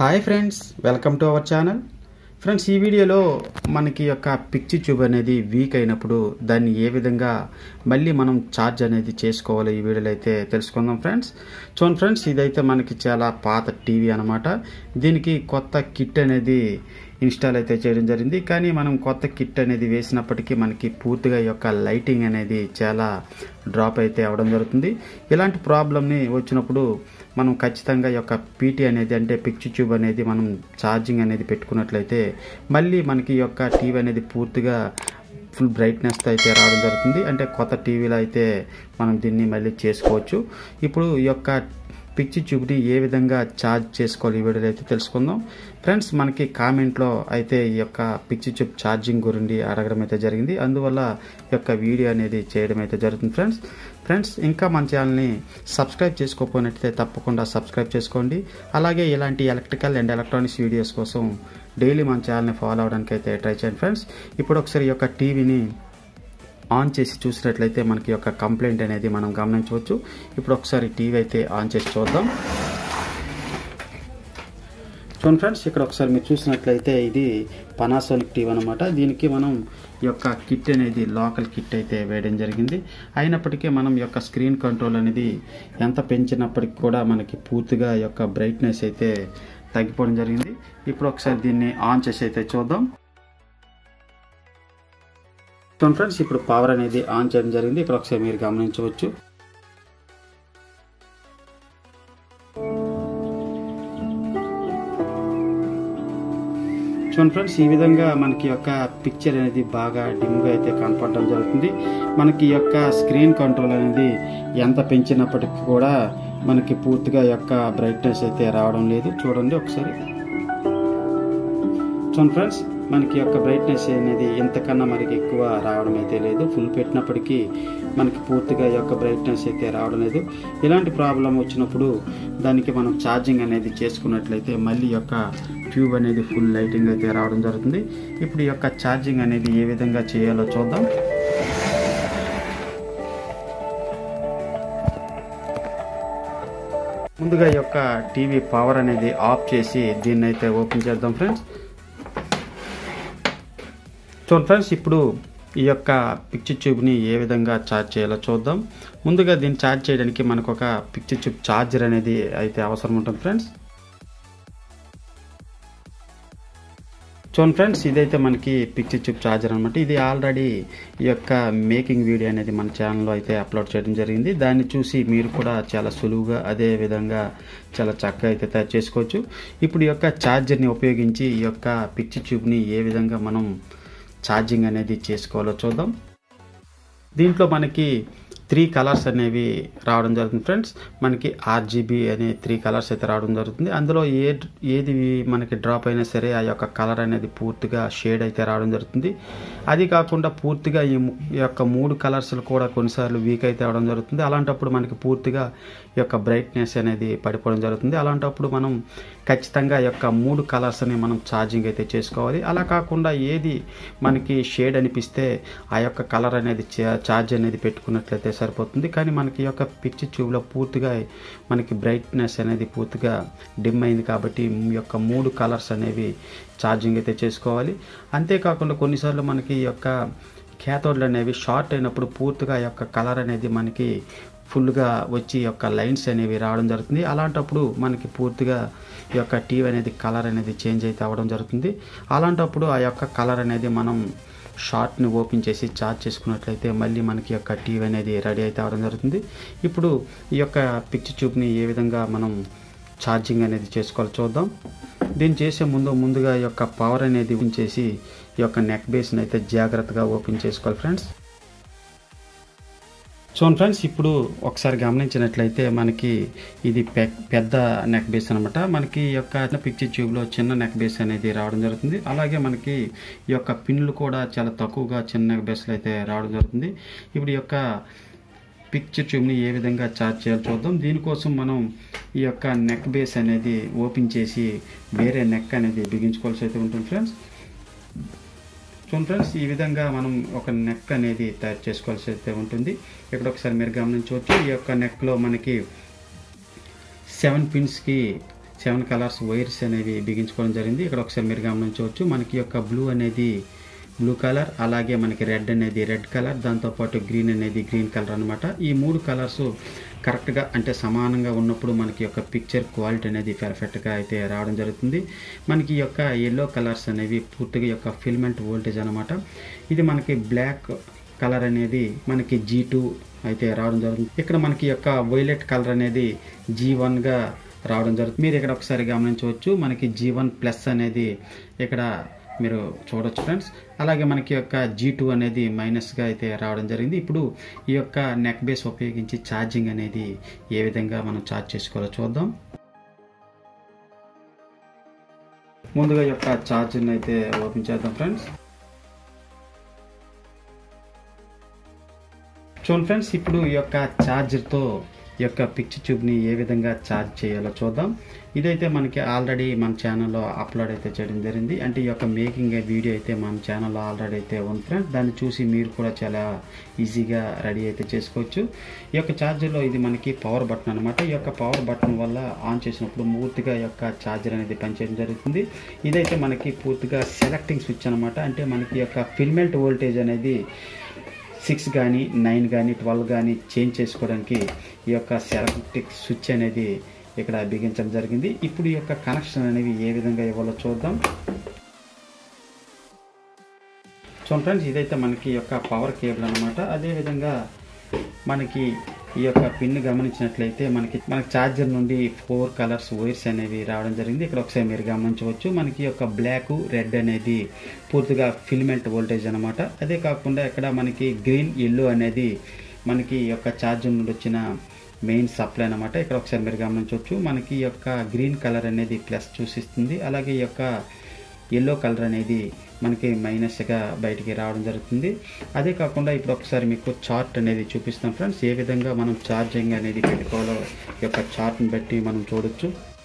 Hi friends welcome to our channel friends ఈ వీడియోలో మనకి యొక్క పిక్చి ట్యూబ్ అనేది వీక్ అయినప్పుడు దాన్ని ఏ విధంగా మళ్ళీ మనం ఛార్జ్ అనేది చేసుకోవాలో ఈ వీడియోలో అయితే తెలుసుకుందాం ఫ్రెండ్స్ చూడండి ఫ్రెండ్స్ ఇదైతే మనకి చాలా పాత టీవీ అనమాట దీనికి కొత్త కిట్ అనేది ఇన్స్టాల్ అయితే చేయడం జరిగింది కానీ మనం కొత్త కిట్ అనేది వేసినప్పటికీ మనకి పూర్తిగా ఈ యొక్క లైటింగ్ అనేది చాలా డ్రాప్ అయితే అవడం జరుగుతుంది ఇలాంటి ప్రాబ్లమ్ని వచ్చినప్పుడు మనం ఖచ్చితంగా ఈ యొక్క పీటీ అనేది అంటే పిక్చర్ ట్యూబ్ అనేది మనం ఛార్జింగ్ అనేది పెట్టుకున్నట్లయితే మళ్ళీ మనకి ఈ యొక్క టీవీ అనేది పూర్తిగా ఫుల్ బ్రైట్నెస్ అయితే రావడం జరుగుతుంది అంటే కొత్త టీవీలో అయితే మనం దీన్ని మళ్ళీ చేసుకోవచ్చు ఇప్పుడు ఈ యొక్క పిక్చర్ ట్యూబ్ని ఏ విధంగా ఛార్జ్ చేసుకోవాలి ఈ వీడియోలో అయితే తెలుసుకుందాం ఫ్రెండ్స్ మనకి కామెంట్లో అయితే ఈ యొక్క పిక్చర్ ట్యూబ్ ఛార్జింగ్ గురించి అడగడం అయితే జరిగింది అందువల్ల ఈ యొక్క వీడియో అనేది చేయడం అయితే జరుగుతుంది ఫ్రెండ్స్ ఫ్రెండ్స్ ఇంకా మన ఛానల్ని సబ్స్క్రైబ్ చేసుకోకపోయినట్లయితే తప్పకుండా సబ్స్క్రైబ్ చేసుకోండి అలాగే ఇలాంటి ఎలక్ట్రికల్ అండ్ ఎలక్ట్రానిక్స్ వీడియోస్ కోసం డైలీ మన ఛానల్ని ఫాలో అవడానికి అయితే ట్రై చేయండి ఫ్రెండ్స్ ఇప్పుడు ఒకసారి ఈ యొక్క టీవీని ఆన్ చేసి చూసినట్లయితే మనకి యొక్క కంప్లైంట్ అనేది మనం గమనించవచ్చు ఇప్పుడు ఒకసారి టీవీ అయితే ఆన్ చేసి చూద్దాం చూడండి ఫ్రెండ్స్ ఇక్కడ ఒకసారి మీరు చూసినట్లయితే ఇది పనాసోనిక్ టీవీ అనమాట దీనికి మనం ఈ యొక్క కిట్ అనేది లోకల్ కిట్ అయితే వేయడం జరిగింది అయినప్పటికీ మనం ఈ యొక్క స్క్రీన్ కంట్రోల్ అనేది ఎంత పెంచినప్పటికి కూడా మనకి పూర్తిగా ఈ యొక్క బ్రైట్నెస్ అయితే తగ్గిపోవడం జరిగింది ఇప్పుడు ఒకసారి దీన్ని ఆన్ చేసి అయితే చూద్దాం చూడండి ఫ్రెండ్స్ ఇప్పుడు పవర్ అనేది ఆన్ చేయడం జరిగింది ఇక్కడ ఒకసారి మీరు గమనించవచ్చు చూడండి ఫ్రెండ్స్ ఈ విధంగా మనకి యొక్క పిక్చర్ అనేది బాగా డిమ్గా అయితే కనపడడం జరుగుతుంది మనకి ఈ యొక్క స్క్రీన్ కంట్రోల్ అనేది ఎంత పెంచినప్పటికీ కూడా మనకి పూర్తిగా యొక్క బ్రైట్నెస్ అయితే రావడం లేదు చూడండి ఒకసారి చూడండి ఫ్రెండ్స్ మనకి యొక్క బ్రైట్నెస్ అనేది ఎంతకన్నా మనకి ఎక్కువ రావడం అయితే లేదు ఫుల్ పెట్టినప్పటికీ మనకి పూర్తిగా ఈ యొక్క బ్రైట్నెస్ అయితే రావడం లేదు ఇలాంటి ప్రాబ్లం వచ్చినప్పుడు దానికి మనం ఛార్జింగ్ అనేది చేసుకున్నట్లయితే మళ్ళీ యొక్క ట్యూబ్ అనేది ఫుల్ లైటింగ్ అయితే రావడం జరుగుతుంది ఇప్పుడు ఈ యొక్క ఛార్జింగ్ అనేది ఏ విధంగా చేయాలో చూద్దాం ముందుగా ఈ యొక్క టీవీ పవర్ అనేది ఆఫ్ చేసి దీన్ని అయితే ఓపెన్ చేద్దాం ఫ్రెండ్స్ చూడండి ఫ్రెండ్స్ ఇప్పుడు ఈ యొక్క పిక్చర్ ట్యూబ్ని ఏ విధంగా ఛార్జ్ చేయాలో చూద్దాం ముందుగా దీన్ని ఛార్జ్ చేయడానికి మనకు ఒక పిక్చర్ ట్యూబ్ ఛార్జర్ అనేది అయితే అవసరం ఉంటుంది ఫ్రెండ్స్ చూడండి ఫ్రెండ్స్ ఇదైతే మనకి పిక్చర్ ట్యూబ్ ఛార్జర్ అనమాట ఇది ఆల్రెడీ ఈ యొక్క మేకింగ్ వీడియో అనేది మన ఛానల్లో అయితే అప్లోడ్ చేయడం జరిగింది దాన్ని చూసి మీరు కూడా చాలా సులువుగా అదే విధంగా చాలా చక్కగా అయితే తయారు చేసుకోవచ్చు ఇప్పుడు ఈ యొక్క ఛార్జర్ని ఉపయోగించి ఈ యొక్క పిక్చర్ ట్యూబ్ని ఏ విధంగా మనం ఛార్జింగ్ అనేది చేసుకోవాలో చూద్దాం దీంట్లో మనకి త్రీ కలర్స్ అనేవి రావడం జరుగుతుంది ఫ్రెండ్స్ మనకి ఆర్జీబీ అనే త్రీ కలర్స్ అయితే రావడం జరుగుతుంది అందులో ఏ ఏది మనకి డ్రాప్ అయినా సరే ఆ యొక్క కలర్ అనేది పూర్తిగా షేడ్ అయితే రావడం జరుగుతుంది అది కాకుండా పూర్తిగా ఈ యొక్క మూడు కలర్స్లు కూడా కొన్నిసార్లు వీక్ అయితే అవడం జరుగుతుంది అలాంటప్పుడు మనకి పూర్తిగా ఈ యొక్క బ్రైట్నెస్ అనేది పడిపోవడం జరుగుతుంది అలాంటప్పుడు మనం ఖచ్చితంగా ఈ యొక్క మూడు కలర్స్ని మనం ఛార్జింగ్ అయితే చేసుకోవాలి అలా కాకుండా ఏది మనకి షేడ్ అనిపిస్తే ఆ యొక్క కలర్ అనేది ఛార్జ్ అనేది పెట్టుకున్నట్లయితే సరిపోతుంది కానీ మనకి ఈ యొక్క పిక్చర్ ట్యూబ్లో పూర్తిగా మనకి బ్రైట్నెస్ అనేది పూర్తిగా డిమ్ అయింది కాబట్టి ఈ యొక్క మూడు కలర్స్ అనేవి ఛార్జింగ్ అయితే చేసుకోవాలి అంతేకాకుండా కొన్నిసార్లు మనకి ఈ యొక్క క్యాథోడ్లు అనేవి షార్ట్ అయినప్పుడు పూర్తిగా ఈ యొక్క కలర్ అనేది మనకి ఫుల్గా వచ్చి యొక్క లైన్స్ అనేవి రావడం జరుగుతుంది అలాంటప్పుడు మనకి పూర్తిగా ఈ యొక్క టీవీ అనేది కలర్ అనేది చేంజ్ అయితే అవ్వడం జరుగుతుంది అలాంటప్పుడు ఆ యొక్క కలర్ అనేది మనం షార్ట్ని ఓపెన్ చేసి ఛార్జ్ చేసుకున్నట్లయితే మళ్ళీ మనకి యొక్క టీవీ అనేది రెడీ అయితే అవ్వడం జరుగుతుంది ఇప్పుడు ఈ యొక్క పిక్చర్ ట్యూబ్ని ఏ విధంగా మనం ఛార్జింగ్ అనేది చేసుకోవాలో చూద్దాం దీన్ని చేసే ముందు ముందుగా ఈ యొక్క పవర్ అనేది ఉంచేసి ఈ యొక్క నెక్ బేస్ని అయితే జాగ్రత్తగా ఓపెన్ చేసుకోవాలి ఫ్రెండ్స్ చూడండి ఫ్రెండ్స్ ఇప్పుడు ఒకసారి గమనించినట్లయితే మనకి ఇది పెద్ద నెక్ బేస్ అనమాట మనకి ఈ యొక్క పిక్చర్ ట్యూబ్లో చిన్న నెక్ బేస్ అనేది రావడం జరుగుతుంది అలాగే మనకి ఈ యొక్క పిన్లు కూడా చాలా తక్కువగా చిన్న నెక్ బేస్లో అయితే రావడం జరుగుతుంది ఇప్పుడు ఈ యొక్క పిక్చర్ ట్యూబ్ని ఏ విధంగా ఛార్జ్ చేయాలో చూద్దాం దీనికోసం మనం ఈ యొక్క నెక్ బేస్ అనేది ఓపెన్ చేసి వేరే నెక్ అనేది బిగించుకోవాల్సి అయితే ఉంటుంది ఫ్రెండ్స్ చూడండి ఫ్రెండ్స్ ఈ విధంగా మనం ఒక నెక్ అనేది తయారు చేసుకోవాల్సి అయితే ఉంటుంది ఇక్కడ ఒకసారి మీరు గమనించవచ్చు ఈ యొక్క నెక్లో మనకి సెవెన్ పిన్స్కి సెవెన్ కలర్స్ వైర్స్ అనేవి బిగించుకోవడం జరిగింది ఇక్కడ ఒకసారి మీరు గమనించవచ్చు మనకి యొక్క బ్లూ అనేది బ్లూ కలర్ అలాగే మనకి రెడ్ అనేది రెడ్ కలర్ దాంతోపాటు గ్రీన్ అనేది గ్రీన్ కలర్ అనమాట ఈ మూడు కలర్స్ కరెక్ట్గా అంటే సమానంగా ఉన్నప్పుడు మనకి యొక్క పిక్చర్ క్వాలిటీ అనేది పర్ఫెక్ట్గా అయితే రావడం జరుగుతుంది మనకి ఈ యొక్క ఎల్లో కలర్స్ అనేవి పూర్తిగా యొక్క ఫిల్మెంట్ వోల్టేజ్ అనమాట ఇది మనకి బ్లాక్ కలర్ అనేది మనకి జీ టూ అయితే రావడం జరుగుతుంది ఇక్కడ మనకి యొక్క వైలెట్ కలర్ అనేది జీ వన్గా రావడం జరుగుతుంది మీరు ఇక్కడ ఒకసారి గమనించవచ్చు మనకి జీ వన్ ప్లస్ అనేది ఇక్కడ మీరు చూడొచ్చు ఫ్రెండ్స్ అలాగే మనకి యొక్క జీ టూ అనేది మైనస్గా అయితే రావడం జరిగింది ఇప్పుడు ఈ యొక్క నెక్ బేస్ ఉపయోగించి ఛార్జింగ్ అనేది ఏ విధంగా మనం ఛార్జ్ చేసుకోవాలో చూద్దాం ముందుగా ఈ యొక్క ఛార్జర్ని అయితే ఓపెన్ చేద్దాం ఫ్రెండ్స్ చూడండి ఫ్రెండ్స్ ఇప్పుడు ఈ యొక్క ఛార్జర్తో ఈ యొక్క పిక్చర్ ట్యూబ్ని ఏ విధంగా ఛార్జ్ చేయాలో చూద్దాం ఇదైతే మనకి ఆల్రెడీ మన ఛానల్లో అప్లోడ్ అయితే చేయడం జరిగింది అంటే ఈ యొక్క మేకింగ్ వీడియో అయితే మన ఛానల్లో ఆల్రెడీ అయితే ఉంది ఫ్రెండ్స్ దాన్ని చూసి మీరు కూడా చాలా ఈజీగా రెడీ అయితే చేసుకోవచ్చు ఈ యొక్క ఛార్జర్లో ఇది మనకి పవర్ బటన్ అనమాట ఈ యొక్క పవర్ బటన్ వల్ల ఆన్ చేసినప్పుడు పూర్తిగా ఈ యొక్క ఛార్జర్ అనేది పనిచేయడం జరుగుతుంది ఇదైతే మనకి పూర్తిగా సెలెక్టింగ్ స్విచ్ అనమాట అంటే మనకి ఈ యొక్క ఫిల్మెంట్ వోల్టేజ్ అనేది సిక్స్ కానీ నైన్ కానీ ట్వెల్వ్ కానీ చేంజ్ చేసుకోవడానికి ఈ యొక్క సెలెక్టిక్ స్విచ్ అనేది ఇక్కడ బిగించడం జరిగింది ఇప్పుడు ఈ యొక్క కనెక్షన్ అనేవి ఏ విధంగా ఇవ్వాలో చూద్దాం చూడండి ఫ్రెండ్స్ ఇదైతే మనకి ఈ యొక్క పవర్ కేబుల్ అనమాట అదేవిధంగా మనకి ఈ యొక్క పిన్ గమనించినట్లయితే మనకి మనకి ఛార్జర్ నుండి ఫోర్ కలర్స్ వైర్స్ అనేవి రావడం జరిగింది ఇక్కడ ఒకసారి మీరు గమనించవచ్చు మనకి యొక్క బ్లాక్ రెడ్ అనేది పూర్తిగా ఫిల్మెంట్ వోల్టేజ్ అనమాట అదే కాకుండా ఇక్కడ మనకి గ్రీన్ ఎల్లో అనేది మనకి ఈ యొక్క ఛార్జర్ నుండి వచ్చిన మెయిన్ సప్లై అనమాట ఇక్కడ ఒకసారి మీరు గమనించవచ్చు మనకి ఈ యొక్క గ్రీన్ కలర్ అనేది ప్లస్ చూసిస్తుంది అలాగే ఈ యొక్క ఎల్లో కలర్ అనేది మనకి మైనస్గా బయటికి రావడం జరుగుతుంది అదే కాకుండా ఇప్పుడు ఒకసారి మీకు చార్ట్ అనేది చూపిస్తాం ఫ్రెండ్స్ ఏ విధంగా మనం ఛార్జింగ్ అనేది పెట్టుకోవాలో ఈ యొక్క చార్ట్ని బట్టి మనం చూడొచ్చు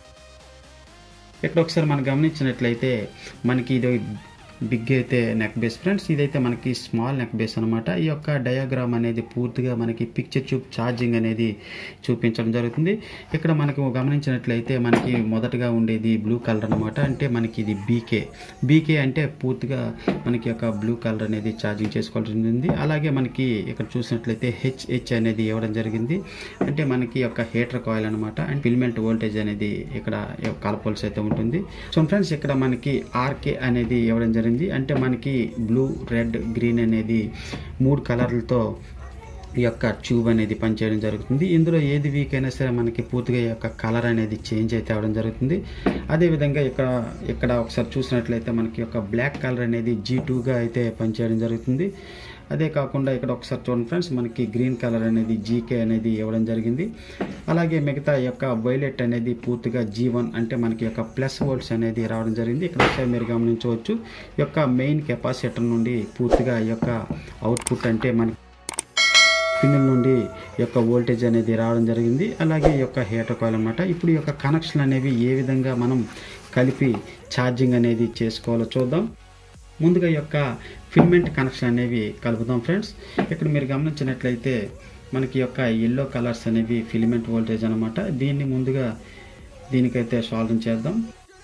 ఇక్కడ ఒకసారి మనం గమనించినట్లయితే మనకి ఇది బిగ్ అయితే నెక్ బేస్ ఫ్రెండ్స్ ఇదైతే మనకి స్మాల్ నెక్ బేస్ అనమాట ఈ యొక్క డయాగ్రామ్ అనేది పూర్తిగా మనకి పిక్చర్ ట్యూబ్ ఛార్జింగ్ అనేది చూపించడం జరుగుతుంది ఇక్కడ మనకు గమనించినట్లయితే మనకి మొదటగా ఉండేది బ్లూ కలర్ అనమాట అంటే మనకి ఇది బీకే బీకే అంటే పూర్తిగా మనకి యొక్క బ్లూ కలర్ అనేది ఛార్జింగ్ చేసుకోవాల్సి ఉంటుంది అలాగే మనకి ఇక్కడ చూసినట్లయితే హెచ్హెచ్ అనేది ఇవ్వడం జరిగింది అంటే మనకి యొక్క హీటర్ కాయిల్ అనమాట అండ్ ఫిల్మెంట్ వోల్టేజ్ అనేది ఇక్కడ కలపాల్సి అయితే ఉంటుంది సో ఫ్రెండ్స్ ఇక్కడ మనకి ఆర్కే అనేది ఇవ్వడం జరిగింది అంటే మనకి బ్లూ రెడ్ గ్రీన్ అనేది మూడు కలర్లతో ఈ యొక్క ట్యూబ్ అనేది పనిచేయడం జరుగుతుంది ఇందులో ఏది వీక్ అయినా సరే మనకి పూర్తిగా ఈ యొక్క కలర్ అనేది చేంజ్ అయితే అవ్వడం జరుగుతుంది అదేవిధంగా ఇక్కడ ఇక్కడ ఒకసారి చూసినట్లయితే మనకి యొక్క బ్లాక్ కలర్ అనేది జీ టూగా అయితే పనిచేయడం జరుగుతుంది అదే కాకుండా ఇక్కడ ఒకసారి చూడండి ఫ్రెండ్స్ మనకి గ్రీన్ కలర్ అనేది జీకే అనేది ఇవ్వడం జరిగింది అలాగే మిగతా యొక్క వైలెట్ అనేది పూర్తిగా జీ వన్ అంటే మనకి యొక్క ప్లస్ వోల్ట్స్ అనేది రావడం జరిగింది ఇక్కడ ఒకసారి మీరు గమనించవచ్చు ఈ యొక్క మెయిన్ కెపాసిటర్ నుండి పూర్తిగా ఈ యొక్క అవుట్పుట్ అంటే మనకి పిన్నుల నుండి ఈ యొక్క వోల్టేజ్ అనేది రావడం జరిగింది అలాగే ఈ యొక్క హీటర్ కాయిల్ అనమాట ఇప్పుడు ఈ యొక్క కనెక్షన్ అనేవి ఏ విధంగా మనం కలిపి ఛార్జింగ్ అనేది చేసుకోవాలో చూద్దాం ముందుగా ఈ యొక్క ఫిల్మెంట్ కనెక్షన్ అనేవి కలుపుదాం ఫ్రెండ్స్ ఇక్కడ మీరు గమనించినట్లయితే మనకి యొక్క ఎల్లో కలర్స్ అనేవి ఫిలిమెంట్ వోల్టేజ్ అనమాట దీన్ని ముందుగా దీనికైతే సాల్వ్ చేద్దాం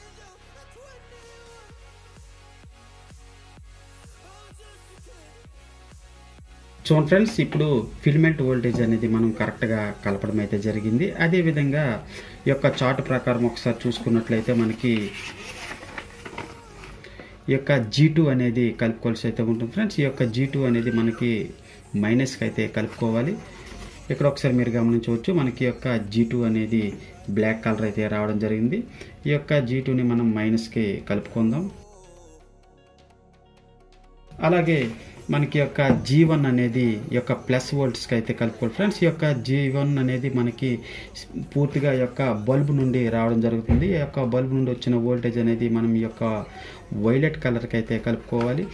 చూడండి ఫ్రెండ్స్ ఇప్పుడు ఫిల్మెంట్ వోల్టేజ్ అనేది మనం కరెక్ట్గా కలపడం అయితే జరిగింది అదేవిధంగా ఈ యొక్క చార్ట్ ప్రకారం ఒకసారి చూసుకున్నట్లయితే మనకి ఈ యొక్క జీ టూ అనేది కలుపుకోవాల్సి అయితే ఉంటుంది ఫ్రెండ్స్ ఈ యొక్క జీ టూ అనేది మనకి మైనస్కి అయితే కలుపుకోవాలి ఇక్కడ ఒకసారి మీరు గమనించవచ్చు మనకి యొక్క జీ టూ అనేది బ్లాక్ కలర్ అయితే రావడం జరిగింది ఈ యొక్క జీ టూని మనం మైనస్కి కలుపుకుందాం అలాగే మనకి యొక్క జీ వన్ అనేది ఈ యొక్క ప్లస్ వోల్ట్స్కి అయితే కలుపుకోవాలి ఫ్రెండ్స్ ఈ యొక్క జీ వన్ అనేది మనకి పూర్తిగా ఈ యొక్క బల్బ్ నుండి రావడం జరుగుతుంది ఈ యొక్క బల్బ్ నుండి వచ్చిన వోల్టేజ్ అనేది మనం ఈ యొక్క వైలెట్ కలర్కి అయితే కలుపుకోవాలి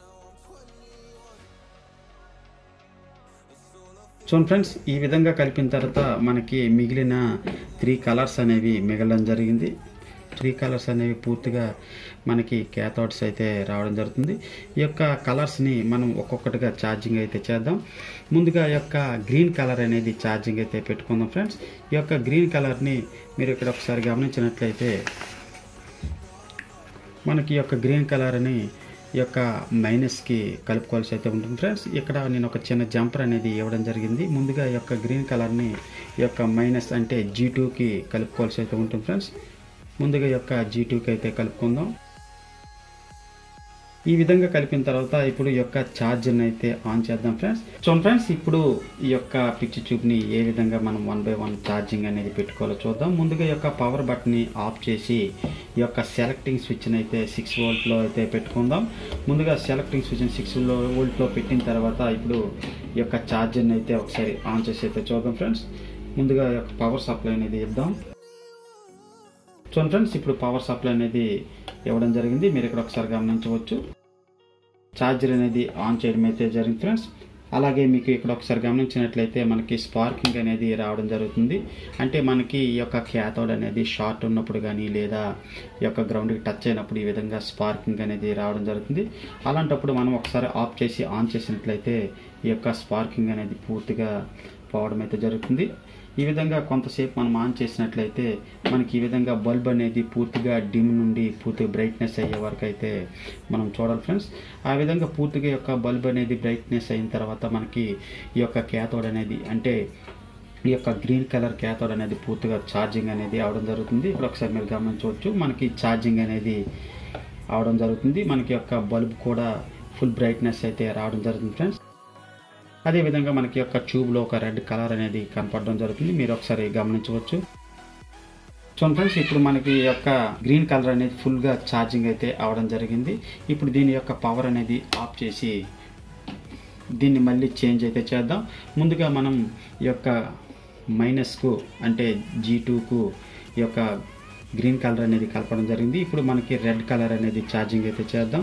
చూడండి ఫ్రెండ్స్ ఈ విధంగా కలిపిన తర్వాత మనకి మిగిలిన త్రీ కలర్స్ అనేవి మిగలడం జరిగింది త్రీ కలర్స్ అనేవి పూర్తిగా మనకి క్యాథోడ్స్ అయితే రావడం జరుగుతుంది ఈ యొక్క కలర్స్ని మనం ఒక్కొక్కటిగా ఛార్జింగ్ అయితే చేద్దాం ముందుగా ఈ యొక్క గ్రీన్ కలర్ అనేది ఛార్జింగ్ అయితే పెట్టుకుందాం ఫ్రెండ్స్ ఈ యొక్క గ్రీన్ కలర్ని మీరు ఇక్కడ ఒకసారి గమనించినట్లయితే మనకి ఈ యొక్క గ్రీన్ కలర్ని ఈ యొక్క మైనస్కి కలుపుకోవాల్సి అయితే ఉంటుంది ఫ్రెండ్స్ ఇక్కడ నేను ఒక చిన్న జంపర్ అనేది ఇవ్వడం జరిగింది ముందుగా ఈ యొక్క గ్రీన్ కలర్ని ఈ యొక్క మైనస్ అంటే జీ టూకి కలుపుకోవాల్సి అయితే ఉంటుంది ఫ్రెండ్స్ ముందుగా ఈ యొక్క జీ టూకి అయితే కలుపుకుందాం ఈ విధంగా కలిపిన తర్వాత ఇప్పుడు ఈ యొక్క ఛార్జర్ని అయితే ఆన్ చేద్దాం ఫ్రెండ్స్ చూడండి ఫ్రెండ్స్ ఇప్పుడు ఈ యొక్క పిక్చర్ ట్యూబ్ని ఏ విధంగా మనం వన్ బై వన్ ఛార్జింగ్ అనేది పెట్టుకోవాలో చూద్దాం ముందుగా ఈ యొక్క పవర్ బటన్ని ఆఫ్ చేసి ఈ యొక్క సెలెక్టింగ్ స్విచ్ని అయితే సిక్స్ వోల్ట్లో అయితే పెట్టుకుందాం ముందుగా సెలెక్టింగ్ స్విచ్ని సిక్స్ వోల్ట్లో పెట్టిన తర్వాత ఇప్పుడు ఈ యొక్క ఛార్జర్ని అయితే ఒకసారి ఆన్ చేసి అయితే చూద్దాం ఫ్రెండ్స్ ముందుగా ఈ యొక్క పవర్ సప్లై అనేది ఇద్దాం చూడండి ఫ్రెండ్స్ ఇప్పుడు పవర్ సప్లై అనేది ఇవ్వడం జరిగింది మీరు ఇక్కడ ఒకసారి గమనించవచ్చు ఛార్జర్ అనేది ఆన్ చేయడం అయితే జరిగింది ఫ్రెండ్స్ అలాగే మీకు ఇక్కడ ఒకసారి గమనించినట్లయితే మనకి స్పార్కింగ్ అనేది రావడం జరుగుతుంది అంటే మనకి ఈ యొక్క క్యాథోడ్ అనేది షార్ట్ ఉన్నప్పుడు కానీ లేదా ఈ యొక్క గ్రౌండ్కి టచ్ అయినప్పుడు ఈ విధంగా స్పార్కింగ్ అనేది రావడం జరుగుతుంది అలాంటప్పుడు మనం ఒకసారి ఆఫ్ చేసి ఆన్ చేసినట్లయితే ఈ యొక్క స్పార్కింగ్ అనేది పూర్తిగా పోవడం అయితే జరుగుతుంది ఈ విధంగా కొంతసేపు మనం ఆన్ చేసినట్లయితే మనకి ఈ విధంగా బల్బ్ అనేది పూర్తిగా డిమ్ నుండి పూర్తిగా బ్రైట్నెస్ అయ్యే వరకు అయితే మనం చూడాలి ఫ్రెండ్స్ ఆ విధంగా పూర్తిగా యొక్క బల్బ్ అనేది బ్రైట్నెస్ అయిన తర్వాత మనకి ఈ యొక్క క్యాథోడ్ అనేది అంటే ఈ యొక్క గ్రీన్ కలర్ క్యాథోడ్ అనేది పూర్తిగా ఛార్జింగ్ అనేది అవడం జరుగుతుంది ఇప్పుడు ఒకసారి మీరు గమనించవచ్చు మనకి ఛార్జింగ్ అనేది అవడం జరుగుతుంది మనకి యొక్క బల్బ్ కూడా ఫుల్ బ్రైట్నెస్ అయితే రావడం జరుగుతుంది ఫ్రెండ్స్ అదేవిధంగా మనకి యొక్క ట్యూబ్లో ఒక రెడ్ కలర్ అనేది కనపడడం జరుగుతుంది మీరు ఒకసారి గమనించవచ్చు చూడండి ఫ్రెండ్స్ ఇప్పుడు మనకి ఈ యొక్క గ్రీన్ కలర్ అనేది ఫుల్గా ఛార్జింగ్ అయితే అవడం జరిగింది ఇప్పుడు దీని యొక్క పవర్ అనేది ఆఫ్ చేసి దీన్ని మళ్ళీ చేంజ్ అయితే చేద్దాం ముందుగా మనం ఈ యొక్క మైనస్కు అంటే జీ టూకు ఈ యొక్క గ్రీన్ కలర్ అనేది కలపడం జరిగింది ఇప్పుడు మనకి రెడ్ కలర్ అనేది ఛార్జింగ్ అయితే చేద్దాం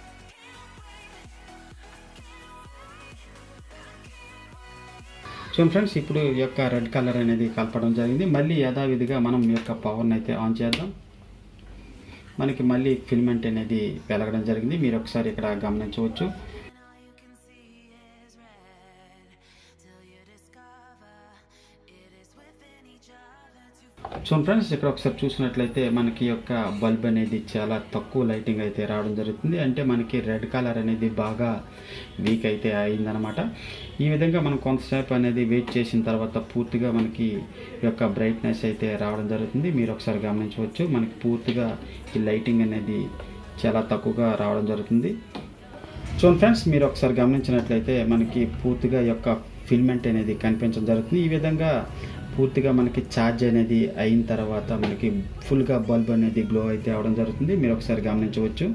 చూడండి ఫ్రెండ్స్ ఇప్పుడు ఈ యొక్క రెడ్ కలర్ అనేది కలపడం జరిగింది మళ్ళీ యథావిధిగా మనం ఈ యొక్క పవర్ని అయితే ఆన్ చేద్దాం మనకి మళ్ళీ ఫిల్మెంట్ అనేది వెలగడం జరిగింది మీరు ఒకసారి ఇక్కడ గమనించవచ్చు చూడండి ఫ్రెండ్స్ ఇక్కడ ఒకసారి చూసినట్లయితే మనకి యొక్క బల్బ్ అనేది చాలా తక్కువ లైటింగ్ అయితే రావడం జరుగుతుంది అంటే మనకి రెడ్ కలర్ అనేది బాగా వీక్ అయితే అయిందనమాట ఈ విధంగా మనం కొంతసేపు అనేది వెయిట్ చేసిన తర్వాత పూర్తిగా మనకి యొక్క బ్రైట్నెస్ అయితే రావడం జరుగుతుంది మీరు ఒకసారి గమనించవచ్చు మనకి పూర్తిగా ఈ లైటింగ్ అనేది చాలా తక్కువగా రావడం జరుగుతుంది చూడండి ఫ్రెండ్స్ మీరు ఒకసారి గమనించినట్లయితే మనకి పూర్తిగా యొక్క ఫిల్మెంట్ అనేది కనిపించడం జరుగుతుంది ఈ విధంగా పూర్తిగా మనకి ఛార్జ్ అనేది అయిన తర్వాత మనకి ఫుల్గా బల్బ్ అనేది గ్లో అయితే అవడం జరుగుతుంది మీరు ఒకసారి గమనించవచ్చు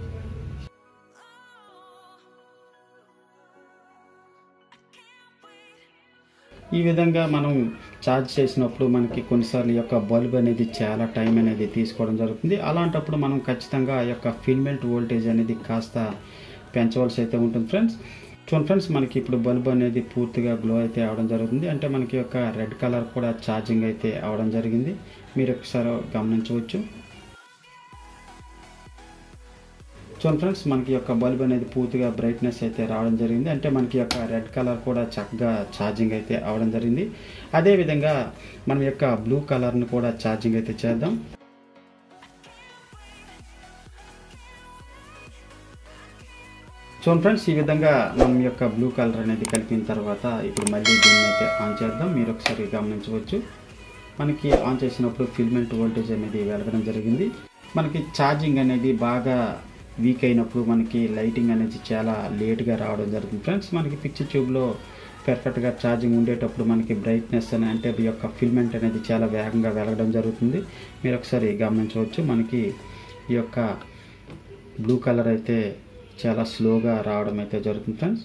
ఈ విధంగా మనం ఛార్జ్ చేసినప్పుడు మనకి కొన్నిసార్లు ఈ యొక్క బల్బ్ అనేది చాలా టైం అనేది తీసుకోవడం జరుగుతుంది అలాంటప్పుడు మనం ఖచ్చితంగా ఆ యొక్క ఫిల్మెంట్ వోల్టేజ్ అనేది కాస్త పెంచవలసి అయితే ఉంటుంది ఫ్రెండ్స్ చూడండి ఫ్రెండ్స్ మనకి ఇప్పుడు బల్బ్ అనేది పూర్తిగా గ్లో అయితే అవడం జరుగుతుంది అంటే మనకి యొక్క రెడ్ కలర్ కూడా ఛార్జింగ్ అయితే అవడం జరిగింది మీరు ఒకసారి గమనించవచ్చు చూడండి ఫ్రెండ్స్ మనకి యొక్క బల్బ్ అనేది పూర్తిగా బ్రైట్నెస్ అయితే రావడం జరిగింది అంటే మనకి యొక్క రెడ్ కలర్ కూడా చక్కగా ఛార్జింగ్ అయితే అవడం జరిగింది అదేవిధంగా మనం యొక్క బ్లూ కలర్ని కూడా ఛార్జింగ్ అయితే చేద్దాం చూడండి ఫ్రెండ్స్ ఈ విధంగా మనం యొక్క బ్లూ కలర్ అనేది కలిపిన తర్వాత ఇప్పుడు మళ్ళీ దీన్ని అయితే ఆన్ చేద్దాం మీరు ఒకసారి గమనించవచ్చు మనకి ఆన్ చేసినప్పుడు ఫిల్మెంట్ వోల్టేజ్ అనేది వెలగడం జరిగింది మనకి ఛార్జింగ్ అనేది బాగా వీక్ అయినప్పుడు మనకి లైటింగ్ అనేది చాలా లేట్గా రావడం జరుగుతుంది ఫ్రెండ్స్ మనకి పిక్చర్ ట్యూబ్లో పర్ఫెక్ట్గా ఛార్జింగ్ ఉండేటప్పుడు మనకి బ్రైట్నెస్ అని అంటే ఈ యొక్క ఫిల్మెంట్ అనేది చాలా వేగంగా వెలగడం జరుగుతుంది మీరు ఒకసారి గమనించవచ్చు మనకి ఈ యొక్క బ్లూ కలర్ అయితే చాలా స్లోగా రావడం అయితే జరుగుతుంది friends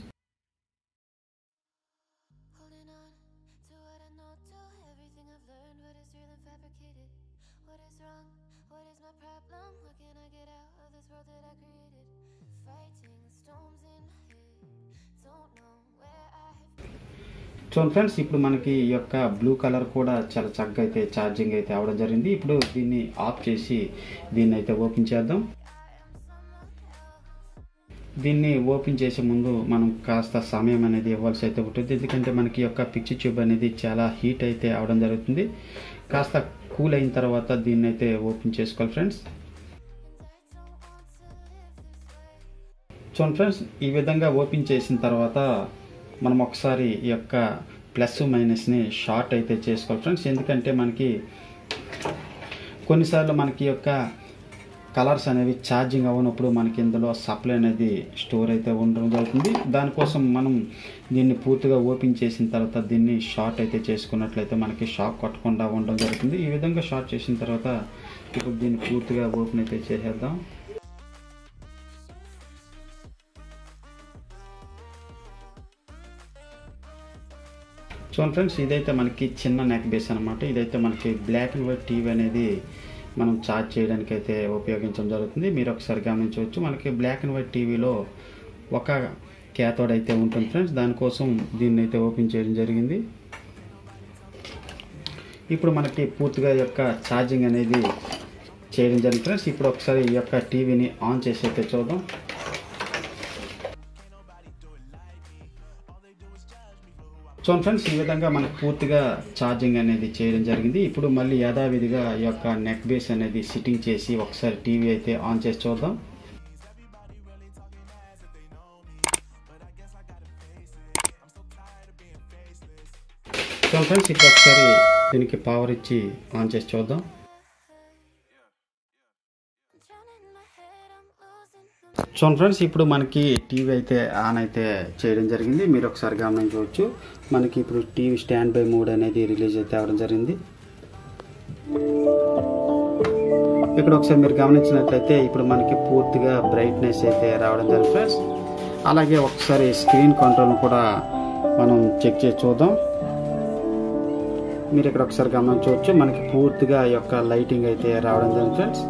Holding on to what I know, to everything I've learned. What is real and fabricated? What is wrong? What is my problem? What can I get out of this world that I created? Fighting storms in my head. Don't know where I have been. చూడండి friends ఇప్పుడు మనకి ఈ యొక్క blue colour కూడా చాలా చక్కగా అయితే charging అయితే అవడం జరిగింది ఇప్పుడు దీన్ని ఆఫ్ చేసి దీన్ని అయితే ఓపెన్ చేద్దాం దీన్ని ఓపెన్ చేసే ముందు మనం కాస్త సమయం అనేది ఇవ్వాల్సి అయితే ఉంటుంది ఎందుకంటే మనకి ఈ యొక్క పిక్చర్ ట్యూబ్ అనేది చాలా హీట్ అయితే అవడం జరుగుతుంది కాస్త కూల్ అయిన తర్వాత దీన్ని అయితే ఓపెన్ చేసుకోవాలి ఫ్రెండ్స్ చూడండి ఫ్రెండ్స్ ఈ విధంగా ఓపెన్ చేసిన తర్వాత మనం ఒకసారి ఈ యొక్క ప్లస్ మైనస్ని షార్ట్ అయితే చేసుకోవాలి ఫ్రెండ్స్ ఎందుకంటే మనకి కొన్నిసార్లు మనకి ఈ యొక్క కలర్స్ అనేవి ఛార్జింగ్ అవ్వనప్పుడు మనకి ఇందులో సప్లై అనేది స్టోర్ అయితే ఉండడం జరుగుతుంది దానికోసం మనం దీన్ని పూర్తిగా ఓపెన్ చేసిన తర్వాత దీన్ని షార్ట్ అయితే చేసుకున్నట్లయితే మనకి షాక్ కొట్టకుండా ఉండడం జరుగుతుంది ఈ విధంగా షార్ట్ చేసిన తర్వాత ఇప్పుడు దీన్ని పూర్తిగా ఓపెన్ అయితే చేసేద్దాం చూడండి ఫ్రెండ్స్ ఇదైతే మనకి చిన్న నెక్ బేస్ అనమాట ఇదైతే మనకి బ్లాక్ అండ్ వైట్ టీవీ అనేది మనం ఛార్జ్ చేయడానికి అయితే ఉపయోగించడం జరుగుతుంది మీరు ఒకసారి గమనించవచ్చు మనకి బ్లాక్ అండ్ వైట్ టీవీలో ఒక క్యాథోడ్ అయితే ఉంటుంది ఫ్రెండ్స్ దానికోసం దీన్ని అయితే ఓపెన్ చేయడం జరిగింది ఇప్పుడు మనకి పూర్తిగా ఈ యొక్క ఛార్జింగ్ అనేది చేయడం జరిగింది ఫ్రెండ్స్ ఇప్పుడు ఒకసారి ఈ యొక్క టీవీని ఆన్ చేసి అయితే చూద్దాం చూడండి ఫ్రెండ్స్ ఈ విధంగా మనకు పూర్తిగా ఛార్జింగ్ అనేది చేయడం జరిగింది ఇప్పుడు మళ్ళీ యథావిధిగా ఈ యొక్క నెక్ బేస్ అనేది సిట్టింగ్ చేసి ఒకసారి టీవీ అయితే ఆన్ చేసి చూద్దాం చూడండి ఫ్రెండ్స్ ఇప్పుడు ఒకసారి దీనికి పవర్ ఇచ్చి ఆన్ చేసి చూద్దాం Drowning in my head, I'm losing the చూడండి ఫ్రెండ్స్ ఇప్పుడు మనకి టీవీ అయితే ఆన్ అయితే చేయడం జరిగింది మీరు ఒకసారి గమనించవచ్చు మనకి ఇప్పుడు టీవీ స్టాండ్ బై మూడ్ అనేది రిలీజ్ అయితే అవ్వడం జరిగింది ఇక్కడ ఒకసారి మీరు గమనించినట్లయితే ఇప్పుడు మనకి పూర్తిగా బ్రైట్నెస్ అయితే రావడం జరిగింది ఫ్రెండ్స్ అలాగే ఒకసారి స్క్రీన్ కంట్రోల్ కూడా మనం చెక్ చేసి చూద్దాం మీరు ఇక్కడ ఒకసారి గమనించవచ్చు మనకి పూర్తిగా ఈ యొక్క లైటింగ్ అయితే రావడం జరిగింది ఫ్రెండ్స్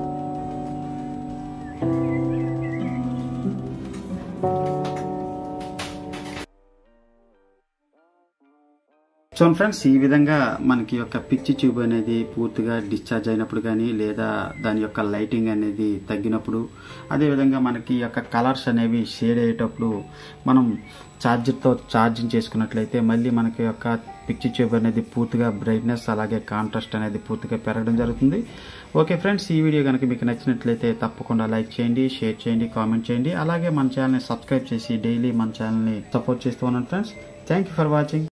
చూడండి ఫ్రెండ్స్ ఈ విధంగా మనకి యొక్క పిక్చర్ ట్యూబ్ అనేది పూర్తిగా డిశ్చార్జ్ అయినప్పుడు కానీ లేదా దాని యొక్క లైటింగ్ అనేది తగ్గినప్పుడు అదేవిధంగా మనకి ఈ యొక్క కలర్స్ అనేవి షేడ్ అయ్యేటప్పుడు మనం ఛార్జర్తో ఛార్జింగ్ చేసుకున్నట్లయితే మళ్ళీ మనకి యొక్క పిక్చర్ ట్యూబ్ అనేది పూర్తిగా బ్రైట్నెస్ అలాగే కాంట్రాస్ట్ అనేది పూర్తిగా పెరగడం జరుగుతుంది ఓకే ఫ్రెండ్స్ ఈ వీడియో కనుక మీకు నచ్చినట్లయితే తప్పకుండా లైక్ చేయండి షేర్ చేయండి కామెంట్ చేయండి అలాగే మన ఛానల్ని సబ్స్క్రైబ్ చేసి డైలీ మన ఛానల్ని సపోర్ట్ చేస్తూ ఉన్నాను friends thank you for watching